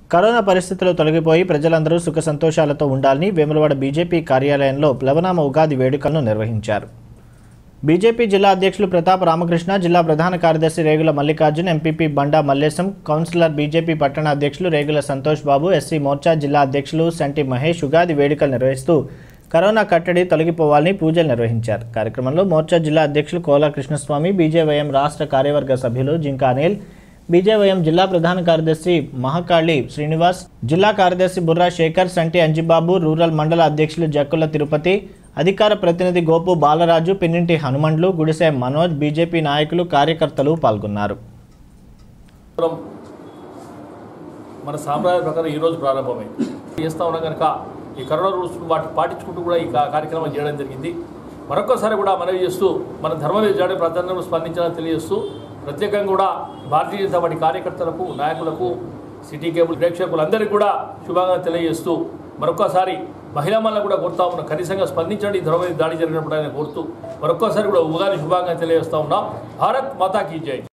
corona పరిస్థితులు తొలగిపోయి ప్రజలందరూ సుఖ సంతోషాలతో ఉండాలని వేములవాడ బీజేపీ కార్యాలయంలో ప్లవనామ ఉగాది వేడుకలను నిర్వహించారు బీజేపీ జిల్లా అధ్యక్షులు ప్రతాప్ రామకృష్ణ జిల్లా ప్రధాన కార్యదర్శి Regula Mallikarjun MPP Banda Mallesham councillor BJP పట్టణ అధ్యక్షులు రేగుల సంతోష్ బాబు ఎస్సీ మోర్చా జిల్లా అధ్యక్షులు సంటి మహేష్ ఉగాది వేడుకలు నిర్వహిస్తూ కరోనా కట్టడి తొలగిపోవాలని పూజలు నిర్వహించారు కార్యక్రమంలో మోర్చా జిల్లా అధ్యక్షులు కోలా కృష్ణస్వామి బీజేవైఎం రాష్ట్ర కార్యవర్గ సభ్యులు జింకా అనిల్ బీజేవైఎం జిల్లా ప్రధాన కార్యదర్శి మహాకాళి శ్రీనివాస్ జిల్లా కార్యదర్శి బుర్రా శేఖర్ సంటి అంజిబాబు రూరల్ మండల అధ్యక్షులు జక్కుల తిరుపతి అధికార ప్రతినిధి గోపు బాలరాజు పిన్నింటి హనుమండ్లు గుడిసె మనోజ్ బీజేపీ నాయకులు కార్యకర్తలు పాల్గొన్నారు కేవలం మన సాంప్రదాయ ప్రకారం ఈరోజు ప్రారంభమై చేస్తా ఉన్నాం కనుక ఈ కరోనా రూల్స్ వాటి పాటించుకుంటూ కూడా ఈ కా- కార్యక్రమం చేయడం జరిగింది మరొకసారి కూడా మనవి చేస్తూ మన ధర్మ జాడే ప్రాధాన్యం స్పందించాలని తెలియజేస్తూ ప్రత్యేకంగా కూడా భారతీయ జనతా పార్టీ కార్యకర్తలకు నాయకులకు సిటీ కేబుల్ ప్రేక్షకులందరికీ కూడా శుభంగా తెలియజేస్తూ మరొకసారి మహిళా మళ్ళీ కూడా కోరుతా ఉన్నాం కనీసంగా స్పందించండి ఈ ధర్మ దాడి జరిగినప్పుడు ఆయన కోరుతూ మరొకసారి కూడా ఉగాది శుభంగా తెలియజేస్తా ఉన్నాం భారత్ మాతాకి జై